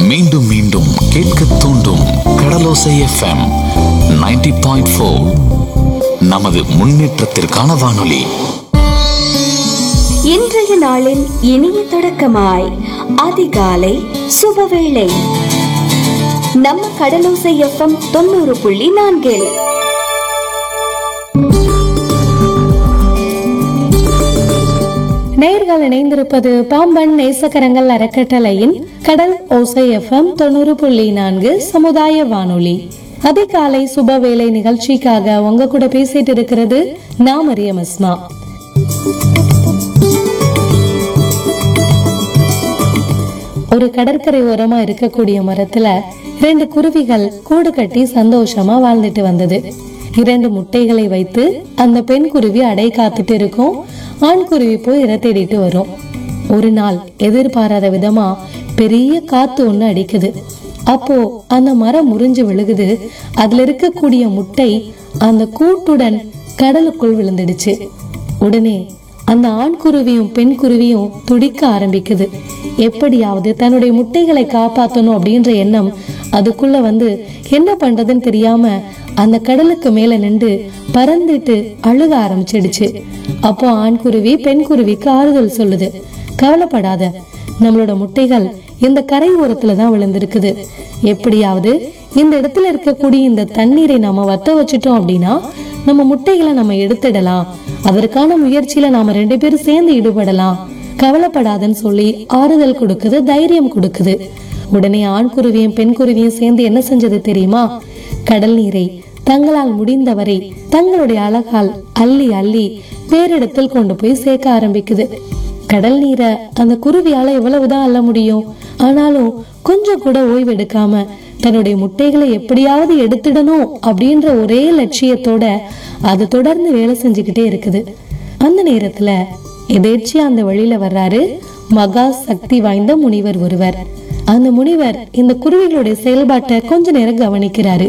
மீண்டும் மீண்டும் கேட்க தூண்டும் கடலோசை எஃப்எம் 90.4 பாயிண்ட் நமது முன்னேற்றத்திற்கான வானொலி இன்றைய நாளின் இனிய தொடக்கமாய் அதிகாலை சுபவேளை நம்ம கடலோசை எஃப்எம் தொண்ணூறு புள்ளி நான்கில் நேர்கள் இணைந்திருப்பது பாம்பன் நேசக்கரங்கள் அறக்கட்டளையின் கடல் ஓசை எஃப்எம் தொண்ணூறு புள்ளி நான்கு சமுதாய வானொலி அதிகாலை சுபவேளை நிகழ்ச்சிக்காக உங்க கூட பேசிட்டு இருக்கிறது நான் மரியம் அஸ்மா ஒரு கடற்கரை ஓரமா இருக்கக்கூடிய மரத்துல ரெண்டு குருவிகள் கூடு கட்டி சந்தோஷமா வாழ்ந்துட்டு வந்தது இரண்டு முட்டைகளை வைத்து அந்த பெண் குருவி அடை காத்துட்டு இருக்கும் ஆண் குருவி போய் இரை தேடிட்டு வரும் ஒரு நாள் எதிர்பாராத விதமா பெரிய காத்து ஒண்ணு அடிக்குது அப்போ அந்த மரம் முறிஞ்சு விழுகுது அதுல இருக்கக்கூடிய முட்டை அந்த கூட்டுடன் கடலுக்குள் விழுந்துடுச்சு உடனே அந்த ஆண் குருவியும் பெண் குருவியும் துடிக்க ஆரம்பிக்குது எப்படியாவது தன்னுடைய முட்டைகளை காப்பாத்தணும் அப்படின்ற எண்ணம் அதுக்குள்ள வந்து என்ன பண்றதுன்னு தெரியாம அந்த கடலுக்கு மேல நின்று பறந்துட்டு அழுக ஆரம்பிச்சிடுச்சு அப்போ ஆண் குருவி பெண் குருவிக்கு ஆறுதல் சொல்லுது கவலைப்படாத நம்மளோட முட்டைகள் இந்த கரை ஓரத்துல தான் விழுந்திருக்குது எப்படியாவது இந்த இடத்துல இருக்கக்கூடிய இந்த தண்ணீரை நாம வத்த வச்சுட்டோம் அப்படின்னா நம்ம முட்டைகளை நம்ம எடுத்துடலாம் அதற்கான முயற்சியில நாம ரெண்டு பேரும் சேர்ந்து ஈடுபடலாம் கவலைப்படாதன்னு சொல்லி ஆறுதல் கொடுக்குது தைரியம் கொடுக்குது உடனே ஆண் குருவியும் பெண் குருவியும் சேர்ந்து என்ன செஞ்சது தெரியுமா கடல் நீரை தங்களால் முடிந்தவரை தங்களுடைய அழகால் அள்ளி அள்ளி வேறிடத்தில் கொண்டு போய் சேர்க்க ஆரம்பிக்குது கடல் நீரை அந்த குருவியால எவ்வளவுதான் அள்ள முடியும் ஆனாலும் கொஞ்சம் கூட ஓய்வு எடுக்காம தன்னுடைய முட்டைகளை எப்படியாவது எடுத்துடணும் அப்படின்ற ஒரே லட்சியத்தோட அது தொடர்ந்து வேலை செஞ்சுக்கிட்டே இருக்குது அந்த நேரத்துல எதேர்ச்சியா அந்த வழியில வர்றாரு மகா சக்தி வாய்ந்த முனிவர் ஒருவர் அந்த முனிவர் இந்த குருவிகளுடைய செயல்பாட்டை கொஞ்ச நேரம் கவனிக்கிறாரு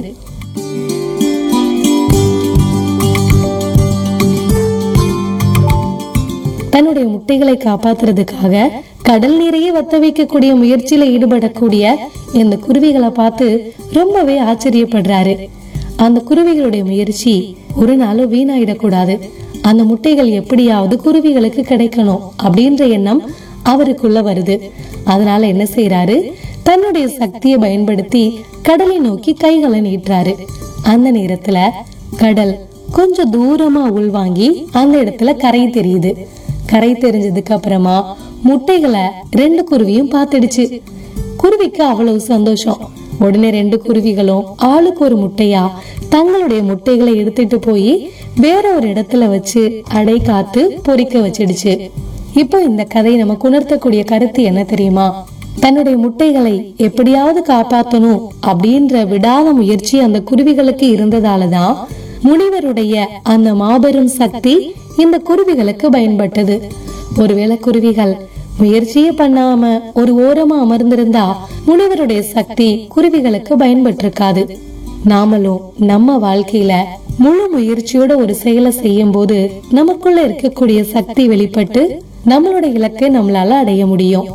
தன்னுடைய முட்டைகளை காப்பாத்துறதுக்காக கடல் நீரையே வத்த வைக்கக்கூடிய முயற்சியில ஈடுபடக்கூடிய இந்த குருவிகளை பார்த்து ரொம்பவே ஆச்சரியப்படுறாரு அந்த குருவிகளுடைய முயற்சி ஒரு நாளும் வீணாயிடக்கூடாது அந்த முட்டைகள் எப்படியாவது குருவிகளுக்கு கிடைக்கணும் அப்படின்ற எண்ணம் அவருக்குள்ள வருது அதனால என்ன செய்யறாரு தன்னுடைய சக்தியை பயன்படுத்தி கடலை நோக்கி கைகளை நீட்டுறாரு அந்த நேரத்துல கடல் கொஞ்சம் தூரமா உள்வாங்கி அந்த இடத்துல கரை தெரியுது கரை தெரிஞ்சதுக்கு அப்புறமா முட்டைகளை ரெண்டு குருவியும் பார்த்துடுச்சு குருவிக்கு அவ்வளவு சந்தோஷம் உடனே ரெண்டு குருவிகளும் ஆளுக்கு ஒரு முட்டையா தங்களுடைய முட்டைகளை எடுத்துட்டு போய் வேற ஒரு இடத்துல வச்சு அடை காத்து பொறிக்க வச்சிடுச்சு இப்போ இந்த கதை நமக்கு உணர்த்தக்கூடிய கருத்து என்ன தெரியுமா தன்னுடைய முட்டைகளை எப்படியாவது காப்பாத்தணும் அப்படின்ற விடாத முயற்சி அந்த குருவிகளுக்கு இருந்ததாலதான் முனிவருடைய அந்த மாபெரும் சக்தி இந்த குருவிகளுக்கு பயன்பட்டது ஒருவேளை குருவிகள் முயற்சியே பண்ணாம ஒரு ஓரமா அமர்ந்திருந்தா முனிவருடைய சக்தி குருவிகளுக்கு பயன்பட்டிருக்காது நாமளும் நம்ம வாழ்க்கையில முழு முயற்சியோட ஒரு செயலை செய்யும் போது நமக்குள்ள இருக்கக்கூடிய சக்தி வெளிப்பட்டு நம்மளோட இலக்கை நம்மளால அடைய முடியும்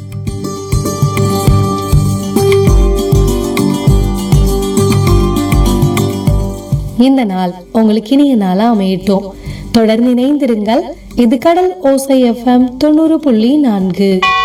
இந்த நாள் உங்களுக்கு இனிய நாளா அமையட்டும் தொடர்ந்து இணைந்திருங்கள் இது கடல் ஓசை எஃப்எம் தொண்ணூறு புள்ளி நான்கு